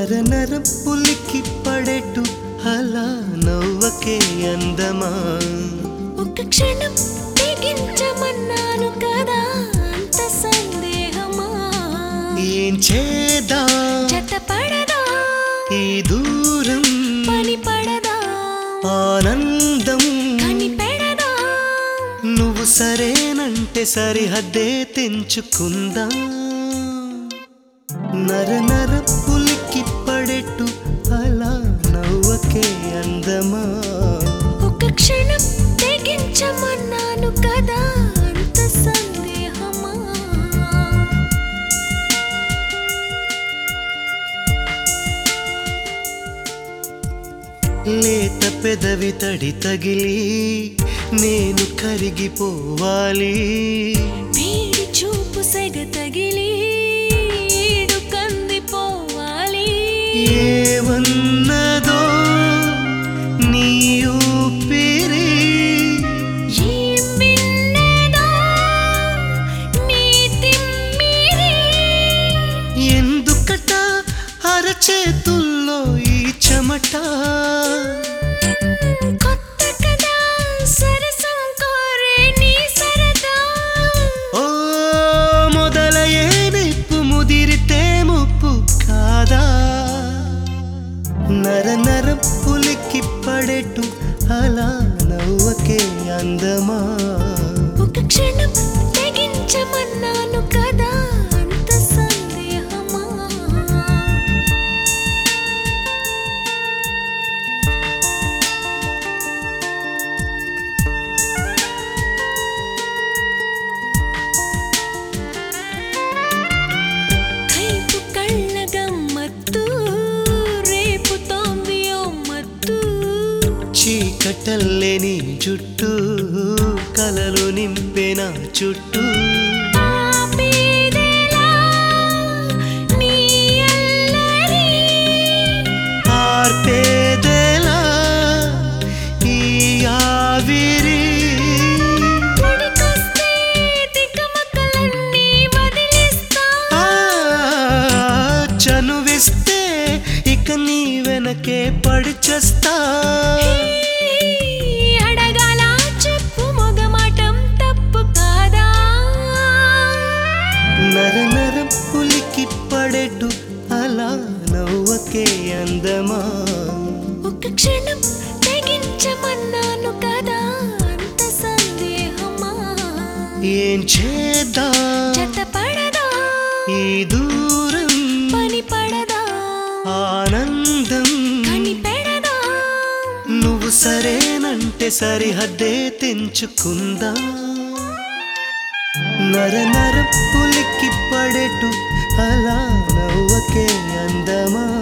నర నర పులికి పడేటు అలా నవ్వకే అందమా ఒక్క క్షణం తెగించమన్నాను కదా అంత సందేహమా ఏం చేదా జత పడదా ఈ దూరం పని పడదా ఆనందం కనిపెడదా నువ్వు సరేనంటే సరిహద్దే తెంచుకుందా నర నర పులికి పడేట్టు అలా నవ్వకే అందమా ఒక్క క్షణం తెగించమన్నాను కదా అంత సందేహమా లేత పెదవి తడి తగిలి నేను కరిగిపోవాలి వేడి చూపు సెగ తగిలి ఈడు కందిపోవాలి ఏమన్నదో నీ ఊపిరి ఏం విన్నదో నీ తిమ్మిరి ఎందుకట అరచేతుల్లో ఈ చెమట కొత్త కదా సరసం కోరే నీ సరదా ఓ మొదలయ్యే నిప్పు ముదిరితే ముప్పు కాదా నర నర పులికి పడేటు అలా నవ్వకే అందమా ఒక క్షణం తెగించమన్నాను కదా అంత సందేహమా కైపు కళ్ళ గమ్మత్తు రేపుతోంది ఓ మత్తు చీకటల్లే నీ జుట్టు కలలు నింపెన చుట్టూ ఆపేదెలా నీ అల్లరి ఆర్పేదెలా ఈ ఆవిరి ఉడికొస్తే తికమకలన్నీ వదిలిస్తా ఆ, చనువిస్తే ఇక నీ వెనకే పడిచేస్తా అడగాల చెప్పు మొగమాటం తప్పు కాదా నర నర పులికి పడేటు అలా నవ్వకే అందమా ఒక క్షణం తెగించమన్నాను కదా అంత సందేహమా ఏం చేద్దా జత పడదా ఈ దూరం పని పడదా ఆనందం కనిపెడదా నువ్వు సరేనంటే సరిహద్దే తెంచుకుందా నర నర పులికి పడేటు అలా నవ్వకే అందమా